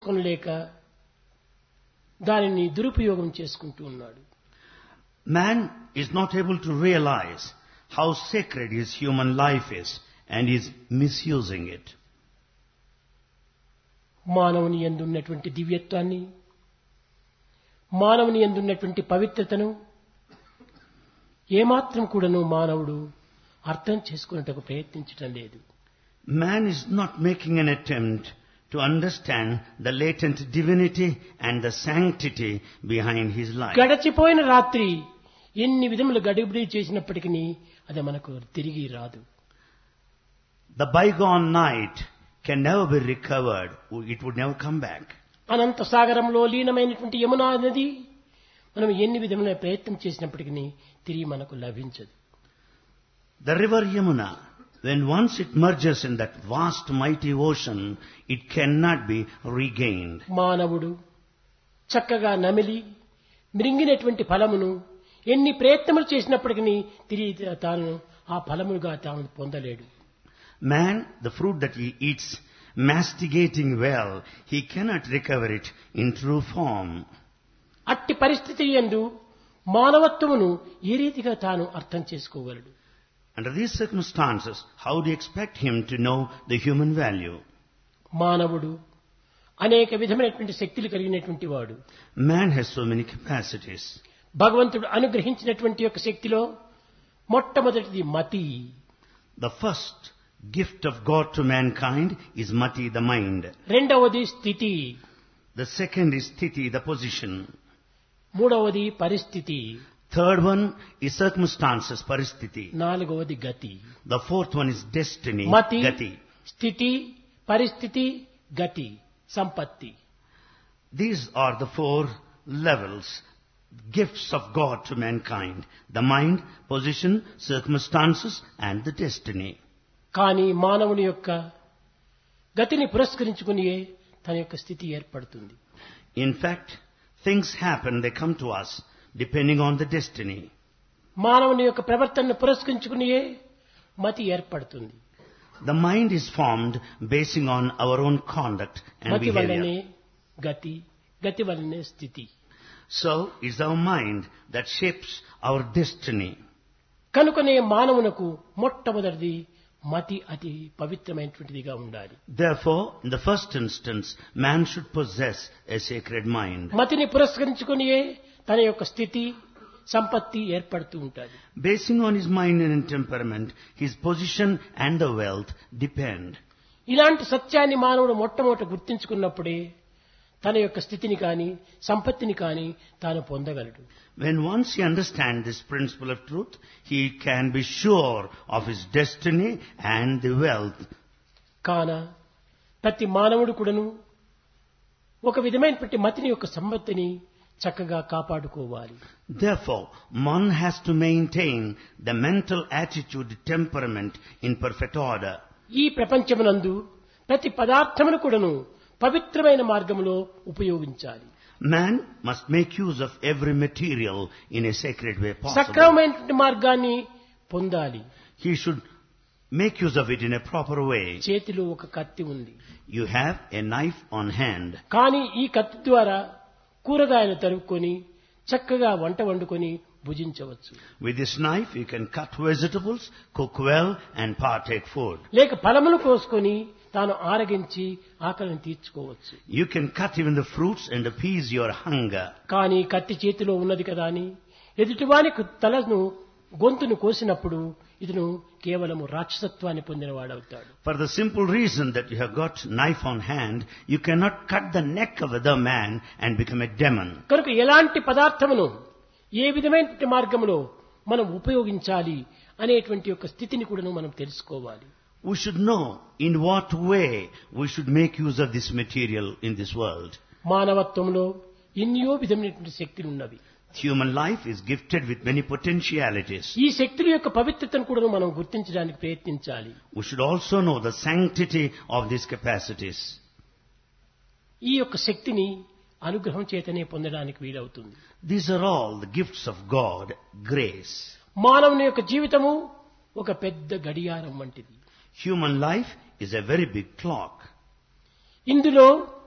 కొనలేక దానిని దురుపయోగం చేసుకుంటూ ఉన్నాడు Man is not able to realize how sacred his human life is and is misusing it. మానవుని ఎందున్నటువంటి దివ్యత్వాన్ని మానవుని ఎందున్నటువంటి పవిత్రతను ఏమాత్రం కూడాను మానవుడు అర్థం చేసుకున్నటకు ప్రయత్నించటం లేదు Man is not making an attempt to understand the latent divinity and the sanctity behind his life. గడచిపోయిన రాత్రి ఎన్ని విధములు గడిబిడి చేసినప్పటికీ అది మనకు తిరిగి రాదు The bygone night can never be recovered. It would never come back. అనంత సాగరంలో లీనమైనటువంటి యమునా నది మనం ఎన్ని విధముల ప్రయత్నం చేసినప్పటికీ తిరిగి మనకు లభించదు The river Yamuna, when once it merges in that vast mighty ocean, it cannot be regained. మానవుడు చక్కగా నమిలి మృంగినటువంటి ఫలమును ఎన్ని ప్రయత్నములు చేసినప్పటికీ తిరిగి తాను ఆ ఫలములుగా తాను పొందలేడు Man, the fruit that he eats, masticating well, he cannot recover it in true form. అట్టి పరిస్థితి ఎందు మానవత్వమును ఏ రీతిగా తాను అర్థం చేసుకోగలడు Under these circumstances, how do you expect him to know the human value? మానవుడు అనేక విధమైనటువంటి శక్తులు కలిగినటువంటి వాడు Man has so many capacities. భగవంతుడు అనుగ్రహించినటువంటి యొక్క శక్తిలో మొట్టమొదటిది మతి The first gift of God to mankind is mati, the mind. రెండవది స్థితి The second is sthiti, the position. మూడవది పరిస్థితి Third one is circumstances, paristiti. నాలుగవది గతి The fourth one is destiny, మతి gati. స్థితి పరిస్థితి గతి సంపత్తి These are the four levels, gifts of God to mankind. The mind, position, circumstances and the destiny. కానీ మానవుని యొక్క గతిని పురస్కరించుకుని తన యొక్క స్థితి ఏర్పడుతుంది In fact, things happen, they come to us depending on the destiny. మానవుని యొక్క ప్రవర్తనను పురస్కరించుకుని మతి ఏర్పడుతుంది The mind is formed basing on our own conduct and మతి వల్లనే behavior. గతి గతి వల్లనే స్థితి So it's our mind that shapes our destiny. కనుకనే మానవునకు మొట్టమొదటిది మతి అతి పవిత్రమైనటువంటిదిగా ఉండాలి Therefore, in the first instance, man should possess a sacred mind. మతిని పురస్కరించుకుని తన యొక్క స్థితి సంపత్తి ఏర్పడుతూ ఉంటుంది Basing on his mind and temperament, his position and the wealth depend. ఇలాంటి సత్యాన్ని మానవుడు మొట్టమొదట గుర్తించుకున్నప్పుడే తన యొక్క స్థితిని కాని సంపత్తిని కాని తాను పొందగలడు When once he understands this principle of truth, he can be sure of his destiny and the wealth. కాన ప్రతి మానవుడు కూడాను ఒక విధమైనటువంటి మతిని యొక్క సంపత్తిని చక్కగా కాపాడుకోవాలి Therefore, one has to maintain the mental attitude, temperament in perfect order. ఈ ప్రపంచమునందు ప్రతి పదార్థమును కూడాను పవిత్రమైన మార్గంలో ఉపయోగించాలి Man must make use of every material in a sacred way possible. సక్రమమైనటువంటి మార్గాన్ని పొందాలి He should make use of it in a proper way. చేతిలో ఒక కత్తి ఉంది You have a knife on hand. కానీ ఈ కత్తి ద్వారా కూరగాయలు తరుక్కొని చక్కగా వంట వండుకొని భుజించవచ్చు With this knife, you can cut vegetables, cook well, and partake food. లేక ఫలములు కోసుకొని తాను ఆరగించి ఆకలిని తీర్చుకోవచ్చు You can cut even the fruits and appease your hunger. కానీ కత్తి చేతిలో ఉన్నది కదా అని ఎదుటివాని తలను గొంతును కోసినప్పుడు ఇతను కేవలము రాక్షసత్వాన్ని పొందినవాడవుతాడు For the simple reason that you have got knife on hand, you cannot cut the neck of other man and become a demon. కనుక ఎలాంటి పదార్థమును ఏ విధమైనటువంటి మార్గంలో మనం ఉపయోగించాలి అనేటువంటి యొక్క స్థితిని కూడా మనం తెలుసుకోవాలి We should know in what way we should make use of this material in this world. మానవత్వంలో ఎన్నో విధమైనటువంటి శక్తులు ఉన్నవి Human life is gifted with many potentialities. ఈ శక్తుల యొక్క పవిత్రతను కూడా మనం గుర్తించడానికి ప్రయత్నించాలి We should also know the sanctity of these capacities. ఈ యొక్క శక్తిని అనుగ్రహం చేతనే పొందడానికి వీలవుతుంది These are all the gifts of God, grace. మానవుని యొక్క జీవితము ఒక పెద్ద గడియారం వంటిది Human life is a very big clock. ఇందులో